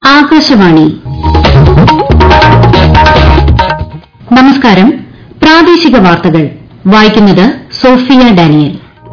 ആകാശവാണി നമസ്കാരം പ്രാദേശിക വാർത്തകൾ വായിക്കുന്നത് സോഫിയ ഡാനിയൽ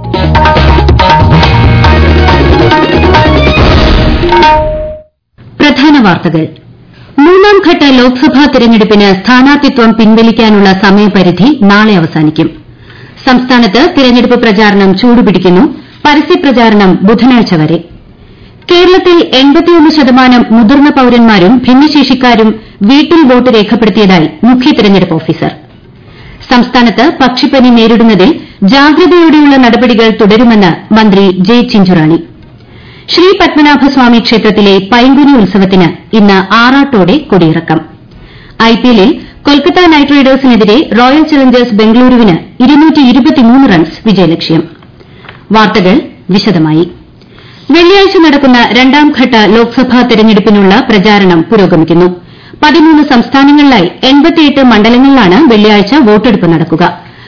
പ്രധാന വാർത്തകൾ മൂന്നാം ഘട്ട ലോക്സഭാ തെരഞ്ഞെടുപ്പിന് സ്ഥാനാർത്ഥിത്വം പിൻവലിക്കാനുള്ള സമയപരിധി നാളെ അവസാനിക്കും സംസ്ഥാനത്ത് തെരഞ്ഞെടുപ്പ് പ്രചാരണം ചൂടുപിടിക്കുന്നു പരസ്യപ്രചാരണം ബുധനാഴ്ച വരെ കേരളത്തിൽ ശതമാനം മുതിർന്ന പൌരന്മാരും ഭിന്നശേഷിക്കാരും വീട്ടിൽ വോട്ട് രേഖപ്പെടുത്തിയതായി മുഖ്യ തെരഞ്ഞെടുപ്പ് ഓഫീസർ സംസ്ഥാനത്ത് പക്ഷിപ്പനി നേരിടുന്നതിൽ ജാഗ്രതയോടെയുള്ള നടപടികൾ തുടരുമെന്ന് മന്ത്രി ജെ ചിഞ്ചുറാണി ശ്രീ പത്മനാഭസ്വാമി ക്ഷേത്രത്തിലെ പൈങ്കുനി ഉത്സവത്തിന് ഇന്ന് ആറാട്ടോടെ കൊടിയിറക്കം ഐപിഎല്ലിൽ കൊൽക്കത്ത നൈറ്റ് റൈഡേഴ്സിനെതിരെ റോയൽ ചലഞ്ചേഴ്സ് ബംഗളൂരുവിന് റൺസ് വിജയലക്ഷ്യം വാർത്തകൾ വിശദമായി വെള്ളിയാഴ്ച നടക്കുന്ന രണ്ടാംഘട്ട ലോക്സഭാ തെരഞ്ഞെടുപ്പിനുള്ള പ്രചാരണം പുരോഗമിക്കുന്നു പതിമൂന്ന് സംസ്ഥാനങ്ങളിലായി മണ്ഡലങ്ങളിലാണ് വെള്ളിയാഴ്ച വോട്ടെടുപ്പ് നടക്കുക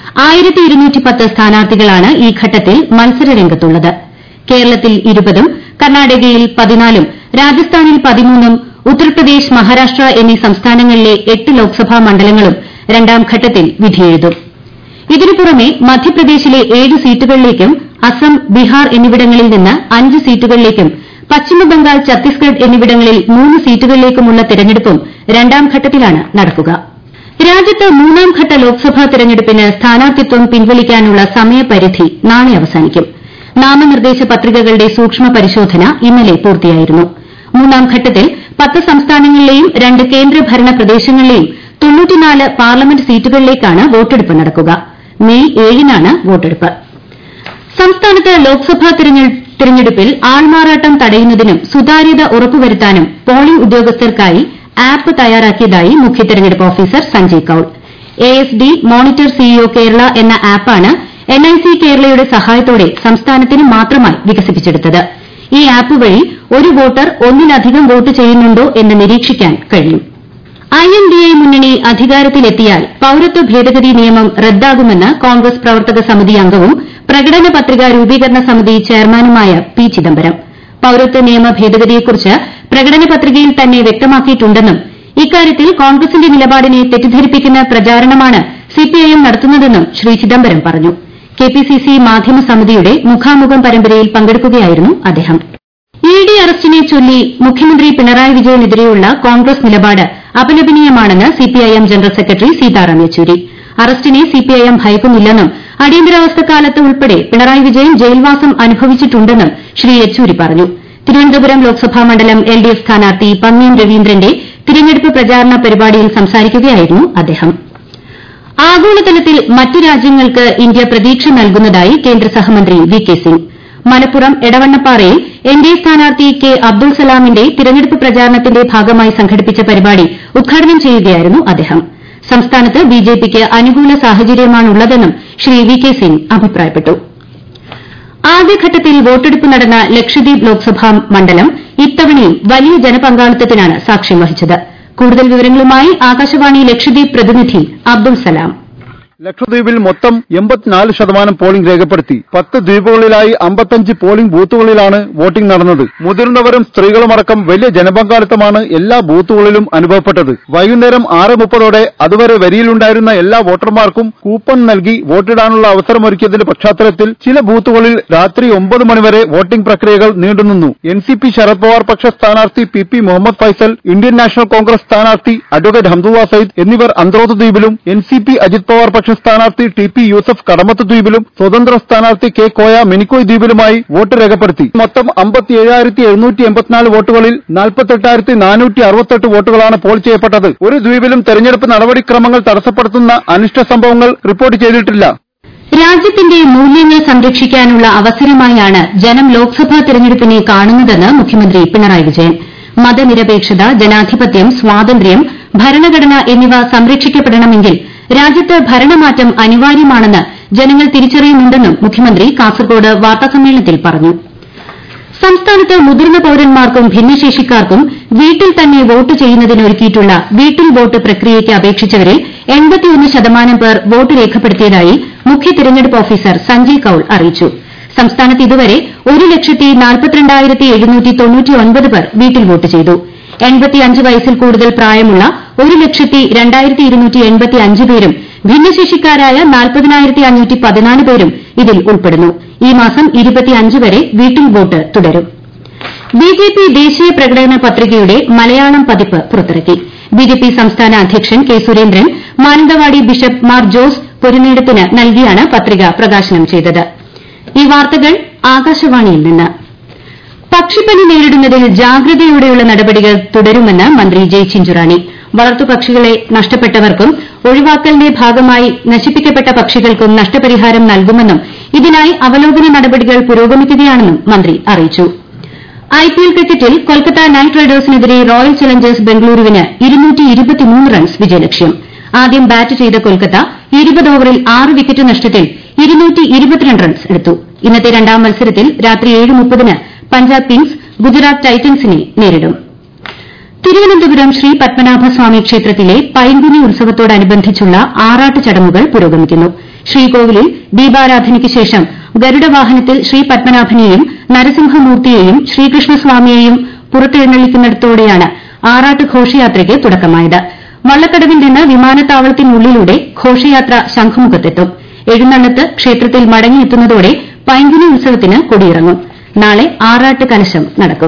സ്ഥാനാർത്ഥികളാണ് ഈ ഘട്ടത്തിൽ മത്സരരംഗത്തുള്ളത് കേരളത്തിൽ ഇരുപതും കർണാടകയിൽ പതിനാലും രാജസ്ഥാനിൽ പതിമൂന്നും ഉത്തർപ്രദേശ് മഹാരാഷ്ട്ര എന്നീ സംസ്ഥാനങ്ങളിലെ എട്ട് ലോക്സഭാ മണ്ഡലങ്ങളും രണ്ടാംഘട്ടത്തിൽ വിധിയെഴുതും ഇതിനു പുറമെ മധ്യപ്രദേശിലെ ഏഴ് സീറ്റുകളിലേക്കും അസം ബീഹാർ എന്നിവിടങ്ങളിൽ നിന്ന് അഞ്ച് സീറ്റുകളിലേക്കും പശ്ചിമബംഗാൾ ഛത്തീസ്ഗഡ് എന്നിവിടങ്ങളിൽ മൂന്ന് സീറ്റുകളിലേക്കുമുള്ള തെരഞ്ഞെടുപ്പും രണ്ടാംഘട്ടത്തിലാണ് നടക്കുക രാജ്യത്ത് മൂന്നാംഘട്ട ലോക്സഭാ തെരഞ്ഞെടുപ്പിന് സ്ഥാനാർത്ഥിത്വം പിൻവലിക്കാനുള്ള സമയപരിധി നാളെ അവസാനിക്കും നാമനിർദ്ദേശ പത്രികകളുടെ സൂക്ഷ്മ പരിശോധന ഇന്നലെ പൂർത്തിയായിരുന്നു മൂന്നാം ഘട്ടത്തിൽ പത്ത് സംസ്ഥാനങ്ങളിലെയും രണ്ട് കേന്ദ്രഭരണ പ്രദേശങ്ങളിലെയും പാർലമെന്റ് സീറ്റുകളിലേക്കാണ് വോട്ടെടുപ്പ് നടക്കുക മെയ് ഏഴിനാണ് വോട്ടെടുപ്പ് സംസ്ഥാനത്ത് ലോക്സഭാ തെരഞ്ഞെടുപ്പിൽ ആൾമാറാട്ടം തടയുന്നതിനും സുതാര്യത ഉറപ്പുവരുത്താനും പോളിംഗ് ഉദ്യോഗസ്ഥർക്കായി ആപ്പ് തയ്യാറാക്കിയതായി മുഖ്യ തെരഞ്ഞെടുപ്പ് officer Sanjay Kaul ASD monitor CEO Kerala എന്ന ആപ്പാണ് എൻഐസി കേരളയുടെ സഹായത്തോടെ സംസ്ഥാനത്തിന് മാത്രമായി വികസിപ്പിച്ചെടുത്തത് ഈ ആപ്പ് വഴി ഒരു വോട്ടർ ഒന്നിലധികം വോട്ട് ചെയ്യുന്നുണ്ടോ എന്ന് നിരീക്ഷിക്കാൻ കഴിയും ഐഎൻഡിഎ മുന്നണി അധികാരത്തിലെത്തിയാൽ പൌരത്വ ഭേദഗതി നിയമം റദ്ദാകുമെന്ന് കോൺഗ്രസ് പ്രവർത്തക സമിതി അംഗവും പ്രകടന പത്രിക രൂപീകരണ സമിതി ചെയർമാനുമായ പി ചിദംബരം പൌരത്വ നിയമ ഭേദഗതിയെക്കുറിച്ച് പ്രകടന പത്രികയിൽ തന്നെ വ്യക്തമാക്കിയിട്ടുണ്ടെന്നും ഇക്കാര്യത്തിൽ കോൺഗ്രസിന്റെ നിലപാടിനെ തെറ്റിദ്ധരിപ്പിക്കുന്ന പ്രചാരണമാണ് സിപിഐഎം നടത്തുന്നതെന്നും ശ്രീ ചിദംബരം പറഞ്ഞു കെപിസിസി മാധ്യമ സമിതിയുടെ മുഖാമുഖം പരമ്പരയിൽ പങ്കെടുക്കുകയായിരുന്നു അദ്ദേഹം ഇഡി അറസ്റ്റിനെ ചൊല്ലി മുഖ്യമന്ത്രി പിണറായി വിജയനെതിരെയുള്ള കോൺഗ്രസ് നിലപാട് അപലപനീയമാണെന്ന് CPIM general secretary Sitaram Yechury അറസ്റ്റിനെ സിപിഐഎം ഭയക്കുന്നില്ലെന്നും അടിയന്തരാവസ്ഥക്കാലത്ത് ഉൾപ്പെടെ പിണറായി വിജയൻ ജയിൽവാസം അനുഭവിച്ചിട്ടുണ്ടെന്നും ശ്രീ യെച്ചൂരി പറഞ്ഞു തിരുവനന്തപുരം ലോക്സഭാ മണ്ഡലം എൽഡിഎഫ് സ്ഥാനാർത്ഥി പന്ന്യൻ രവീന്ദ്രന്റെ തിരഞ്ഞെടുപ്പ് പ്രചാരണ പരിപാടിയിൽ സംസാരിക്കുകയായിരുന്നു അദ്ദേഹം ആഗോളതലത്തിൽ മറ്റ് രാജ്യങ്ങൾക്ക് ഇന്ത്യ പ്രതീക്ഷ നൽകുന്നതായി കേന്ദ്ര സഹമന്ത്രി വി കെ സിംഗ് മലപ്പുറം എടവണ്ണപ്പാറയിൽ എൻഡിഎ സ്ഥാനാർത്ഥി കെ അബ്ദുൾ സലാമിന്റെ തിരഞ്ഞെടുപ്പ് പ്രചാരണത്തിന്റെ ഭാഗമായി സംഘടിപ്പിച്ച പരിപാടി ഉദ്ഘാടനം ചെയ്യുകയായിരുന്നു അദ്ദേഹം സംസ്ഥാനത്ത് ബിജെപിക്ക് അനുകൂല സാഹചര്യമാണുള്ളതെന്നും ശ്രീ വി കെ സിംഗ് അഭിപ്രായപ്പെട്ടു ആദ്യഘട്ടത്തിൽ വോട്ടെടുപ്പ് നടന്ന ലക്ഷദ്വീപ് ലോക്സഭാ മണ്ഡലം ഇത്തവണയും വലിയ ജനപങ്കാളിത്തത്തിനാണ് സാക്ഷ്യം വഹിച്ചത് കൂടുതൽ വിവരങ്ങളുമായി ആകാശവാണി ലക്ഷദ്വീപ് പ്രതിനിധി അബ്ദുൾ സലാം ലക്ഷദ്വീപിൽ മൊത്തം എൺപത്തിനാല് ശതമാനം പോളിംഗ് രേഖപ്പെടുത്തി പത്ത് ദ്വീപുകളിലായി അമ്പത്തഞ്ച് പോളിംഗ് ബൂത്തുകളിലാണ് വോട്ടിംഗ് നടന്നത് മുതിർന്നവരും സ്ത്രീകളുമടക്കം വലിയ ജനപങ്കാളിത്തമാണ് എല്ലാ ബൂത്തുകളിലും അനുഭവപ്പെട്ടത് വൈകുന്നേരം ആറ് മുപ്പതോടെ അതുവരെ വരിയിലുണ്ടായിരുന്ന എല്ലാ വോട്ടർമാർക്കും കൂപ്പൺ നൽകി വോട്ടിടാനുള്ള അവസരമൊരുക്കിയതിന്റെ പശ്ചാത്തലത്തിൽ ചില ബൂത്തുകളിൽ രാത്രി ഒമ്പത് മണിവരെ വോട്ടിംഗ് പ്രക്രിയകൾ നീണ്ടുനിന്നു N C P Sharad Pawar പക്ഷ സ്ഥാനാർത്ഥി P P Muhammad Faisal Indian National Congress സ്ഥാനാർത്ഥി അഡ്വക്കേറ്റ് ഹംദുള്ള സയ്യിദ് എന്നിവർ അന്ത്രോത്ത് ദ്വീപിലും N C P Ajit Pawar പക്ഷ സ്ഥാനാർത്ഥി ടി പി യൂസഫ് കടമത്ത് ദ്വീപിലും സ്വതന്ത്ര സ്ഥാനാർത്ഥി കെ കോയ മിനിക്കോയ് ദ്വീപിലുമായി വോട്ട് രേഖപ്പെടുത്തി മൊത്തം അമ്പത്തി ഏഴായിരത്തി എഴുന്നൂറ്റി എൺപത്തിനാല് വോട്ടുകളിൽ നാൽപ്പത്തെട്ടായിരത്തി നാനൂറ്റി അറുപത്തെട്ട് വോട്ടുകളാണ് പോൾ ചെയ്യപ്പെട്ടത് ഒരു ദ്വീപിലും തെരഞ്ഞെടുപ്പ് നടപടിക്രമങ്ങൾ തടസ്സപ്പെടുത്തുന്ന അനിഷ്ട സംഭവങ്ങൾ റിപ്പോർട്ട് ചെയ്തിട്ടില്ല രാജ്യത്തിന്റെ മൂല്യങ്ങൾ സംരക്ഷിക്കാനുള്ള അവസരമായാണ് ജനം ലോക്സഭാ തെരഞ്ഞെടുപ്പിനെ കാണുന്നതെന്ന് മുഖ്യമന്ത്രി പിണറായി വിജയൻ മതനിരപേക്ഷത ജനാധിപത്യം സ്വാതന്ത്ര്യം ഭരണഘടന എന്നിവ സംരക്ഷിക്കപ്പെടണമെങ്കിൽ രാജ്യത്ത് ഭരണമാറ്റം അനിവാര്യമാണെന്ന് ജനങ്ങൾ തിരിച്ചറിയുന്നുണ്ടെന്നും മുഖ്യമന്ത്രി കാസർകോട് വാർത്താസമ്മേളനത്തിൽ പറഞ്ഞു സംസ്ഥാനത്ത് മുതിർന്ന പൌരന്മാർക്കും ഭിന്നശേഷിക്കാർക്കും വീട്ടിൽ തന്നെ വോട്ട് ചെയ്യുന്നതിന് ഒരുക്കിയിട്ടുള്ള വീട്ടിൽ വോട്ട് പ്രക്രിയയ്ക്ക് അപേക്ഷിച്ചവരിൽ ശതമാനം പേർ വോട്ട് രേഖപ്പെടുത്തിയതായി മുഖ്യ തെരഞ്ഞെടുപ്പ് ഓഫീസർ സഞ്ജയ് കൌൾ അറിയിച്ചു സംസ്ഥാനത്ത് ഇതുവരെ ഒരു ലക്ഷത്തി നാൽപ്പത്തിരണ്ടായിരത്തി എഴുന്നൂറ്റി തൊണ്ണൂറ്റി ഒൻപത് പേർ വീട്ടിൽ വോട്ട് ചെയ്തു എൺപത്തിയഞ്ച് വയസ്സിൽ കൂടുതൽ പ്രായമുള്ള ഒരു ലക്ഷത്തി രണ്ടായിരത്തി ഇരുന്നൂറ്റി എൺപത്തിയഞ്ച് പേരും ഭിന്നശേഷിക്കാരായ നാൽപ്പതിനായിരത്തി അഞ്ഞൂറ്റി പതിനാല് പേരും ഇതിൽ ഉൾപ്പെടുന്നു ഈ മാസം ഇരുപത്തിയഞ്ച് വരെ വീട്ടിൽ വോട്ട് തുടരും ബിജെപി ദേശീയ പ്രകടന പത്രികയുടെ മലയാളം പതിപ്പ് പുറത്തിറക്കി ബിജെപി സംസ്ഥാന അധ്യക്ഷൻ കെ സുരേന്ദ്രൻ മാനന്തവാടി ബിഷപ്പ് മാർ ജോസ് പൊരുന്നേടത്തിന് നൽകിയാണ് പത്രിക പ്രകാശനം ചെയ്തത് ഈ വാർത്തകൾ ആകാശവാണിയിൽ നിന്ന് പക്ഷിപ്പനി നേരിടുന്നതിൽ ജാഗ്രതയോടെയുള്ള നടപടികൾ തുടരുമെന്ന് മന്ത്രി ജെ ചിഞ്ചുറാണി വളർത്തുപക്ഷികളെ നഷ്ടപ്പെട്ടവർക്കും ഒഴിവാക്കലിന്റെ ഭാഗമായി നശിപ്പിക്കപ്പെട്ട പക്ഷികൾക്കും നഷ്ടപരിഹാരം നൽകുമെന്നും ഇതിനായി അവലോകന നടപടികൾ പുരോഗമിക്കുകയാണെന്നും മന്ത്രി അറിയിച്ചു ഐപിഎൽ ക്രിക്കറ്റിൽ കൊൽക്കത്ത നൈറ്റ് റൈഡേഴ്സിനെതിരെ റോയൽ ചലഞ്ചേഴ്സ് ബംഗളൂരുവിന് റൺസ് വിജയലക്ഷ്യം ആദ്യം ബാറ്റ് ചെയ്ത കൊൽക്കത്ത ഇരുപത് ഓവറിൽ ആറ് വിക്കറ്റ് നഷ്ടത്തിൽ റൺസ് എടുത്തു ഇന്നത്തെ രണ്ടാം മത്സരത്തിൽ രാത്രി ഏഴ് മുപ്പതിന് പഞ്ചാബ് കിങ്സ് ഗുജറാത്ത് ടൈറ്റൻസിനെ നേരിടും തിരുവനന്തപുരം ശ്രീ പത്മനാഭസ്വാമി ക്ഷേത്രത്തിലെ പൈങ്കുനി ഉത്സവത്തോടനുബന്ധിച്ചുള്ള ആറാട്ട് ചടങ്ങുകൾ പുരോഗമിക്കുന്നു ശ്രീകോവിലിൽ ദീപാരാധനയ്ക്ക് ശേഷം ഗരുഡവാഹനത്തിൽ ശ്രീ പത്മനാഭനെയും നരസിംഹമൂർത്തിയെയും ശ്രീകൃഷ്ണസ്വാമിയെയും പുറത്തെഴുന്നള്ളിക്കുന്നിടത്തോടെയാണ് ആറാട്ട് ഘോഷയാത്രയ്ക്ക് തുടക്കമായത് വള്ളക്കടവിൽ നിന്ന് വിമാനത്താവളത്തിനുള്ളിലൂടെ ഘോഷയാത്ര ശംഖുമുഖത്തെത്തും എഴുന്നള്ളത്ത് ക്ഷേത്രത്തിൽ മടങ്ങിയെത്തുന്നതോടെ പൈങ്കുനി ഉത്സവത്തിന് കൊടിയിറങ്ങും നാളെ ആറാട്ട് കലശം നടക്കും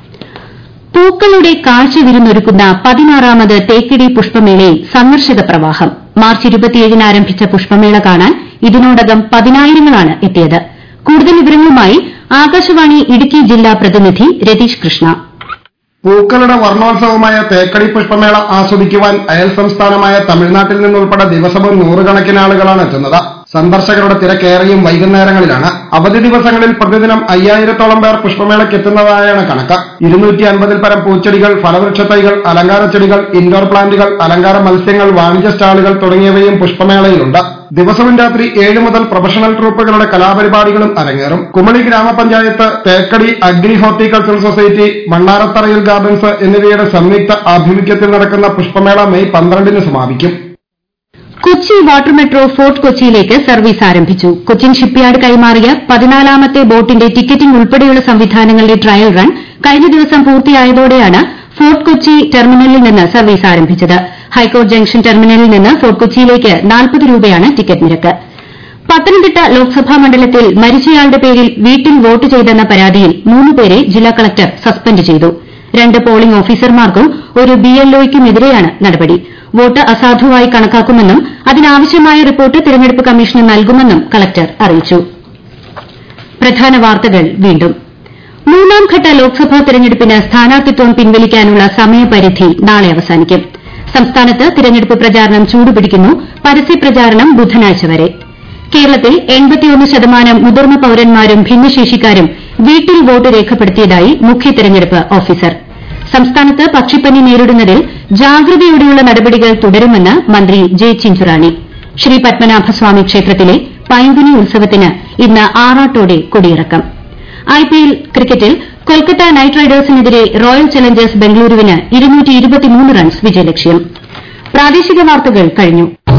പൂക്കളുടെ കാഴ്ച വിരുന്നൊരുക്കുന്ന പതിനാറാമത് തേക്കടി പുഷ്പമേളയിൽ സന്ദർശക പ്രവാഹം മാർച്ച് ഇരുപത്തിയേഴിന് ആരംഭിച്ച പുഷ്പമേള കാണാൻ ഇതിനോടകം പതിനായിരങ്ങളാണ് എത്തിയത് കൂടുതൽ വിവരങ്ങളുമായി ആകാശവാണി ഇടുക്കി ജില്ലാ പ്രതിനിധി രതീഷ് കൃഷ്ണ പൂക്കളുടെ വർണ്ണോത്സവമായ തേക്കടി പുഷ്പമേള ആസ്വദിക്കുവാൻ അയൽ സംസ്ഥാനമായ തമിഴ്നാട്ടിൽ നിന്നുൾപ്പെടെ ദിവസവും നൂറുകണക്കിന് ആളുകളാണ് എത്തുന്നത് സന്ദർശകരുടെ തിരക്കേറെയും വൈകുന്നേരങ്ങളിലാണ് അവധി ദിവസങ്ങളിൽ പ്രതിദിനം അയ്യായിരത്തോളം പേർ പുഷ്പമേളയ്ക്ക് എത്തുന്നതായാണ് കണക്ക് ഇരുന്നൂറ്റി അൻപതിൽ പരം പൂച്ചെടികൾ ഫലവൃക്ഷ തൈകൾ അലങ്കാര ചെടികൾ ഇൻഡോർ പ്ലാന്റുകൾ അലങ്കാര മത്സ്യങ്ങൾ വാണിജ്യ സ്റ്റാളുകൾ തുടങ്ങിയവയും പുഷ്പമേളയിലുണ്ട് ദിവസവും രാത്രി ഏഴ് മുതൽ പ്രൊഫഷണൽ ട്രൂപ്പുകളുടെ കലാപരിപാടികളും അരങ്ങേറും കുമളി ഗ്രാമപഞ്ചായത്ത് തേക്കടി അഗ്രി ഹോർട്ടിക്കൾച്ചർ സൊസൈറ്റി മണ്ണാറത്തറയിൽ ഗാർഡൻസ് എന്നിവയുടെ സംയുക്ത ആഭിമുഖ്യത്തിൽ നടക്കുന്ന പുഷ്പമേള മെയ് പന്ത്രണ്ടിന് സമാപിക്കും കൊച്ചി വാട്ടർ മെട്രോ ഫോർട്ട് കൊച്ചിയിലേക്ക് സർവീസ് ആരംഭിച്ചു കൊച്ചിൻ ഷിപ്പ്യാർഡ് കൈമാറിയ പതിനാലാമത്തെ ബോട്ടിന്റെ ടിക്കറ്റിംഗ് ഉൾപ്പെടെയുള്ള സംവിധാനങ്ങളുടെ ട്രയൽ റൺ കഴിഞ്ഞ ദിവസം പൂർത്തിയായതോടെയാണ് ഫോർട്ട് കൊച്ചി ടെർമിനലിൽ നിന്ന് സർവീസ് ആരംഭിച്ചത് ഹൈക്കോർട്ട് ജംഗ്ഷൻ ടെർമിനലിൽ നിന്ന് ഫോർട്ട് കൊച്ചിയിലേക്ക് നാൽപ്പത് രൂപയാണ് ടിക്കറ്റ് നിരക്ക് പത്തനംതിട്ട ലോക്സഭാ മണ്ഡലത്തിൽ മരിച്ചയാളുടെ പേരിൽ വീട്ടിൽ വോട്ട് ചെയ്തെന്ന പരാതിയിൽ മൂന്ന് പേരെ ജില്ലാ കളക്ടർ സസ്പെൻഡ് ചെയ്തു രണ്ട് പോളിംഗ് ഓഫീസർമാർക്കും ഒരു ബിഎൽഒയ്ക്കുമെതിരെയാണ് നടപടി വോട്ട് അസാധുവായി കണക്കാക്കുമെന്നും അതിനാവശ്യമായ റിപ്പോർട്ട് തിരഞ്ഞെടുപ്പ് കമ്മീഷന് നൽകുമെന്നും കളക്ടർ അറിയിച്ചു പ്രധാന വാർത്തകൾ വീണ്ടും മൂന്നാംഘട്ട ലോക്സഭാ തെരഞ്ഞെടുപ്പിന് സ്ഥാനാർത്ഥിത്വം പിൻവലിക്കാനുള്ള സമയപരിധി നാളെ അവസാനിക്കും സംസ്ഥാനത്ത് തിരഞ്ഞെടുപ്പ് പ്രചാരണം ചൂടുപിടിക്കുന്നു പരസ്യപ്രചാരണം ബുധനാഴ്ച വരെ കേരളത്തിൽ ശതമാനം മുതിർന്ന പൌരന്മാരും ഭിന്നശേഷിക്കാരും വീട്ടിൽ വോട്ട് രേഖപ്പെടുത്തിയതായി മുഖ്യ തെരഞ്ഞെടുപ്പ് ഓഫീസർ സംസ്ഥാനത്ത് പക്ഷിപ്പനി നേരിടുന്നതിൽ ജാഗ്രതയോടെയുള്ള നടപടികൾ തുടരുമെന്ന് മന്ത്രി ജെ ചിഞ്ചുറാണി ശ്രീ പത്മനാഭസ്വാമി ക്ഷേത്രത്തിലെ പൈങ്കുനി ഉത്സവത്തിന് ഇന്ന് ആറാട്ടോടെ കൊടിയിറക്കം ഐപിഎൽ ക്രിക്കറ്റിൽ കൊൽക്കത്ത നൈറ്റ് റൈഡേഴ്സിനെതിരെ റോയൽ ചലഞ്ചേഴ്സ് ബംഗളൂരുവിന് റൺസ് വിജയലക്ഷ്യം പ്രാദേശിക വാർത്തകൾ കഴിഞ്ഞു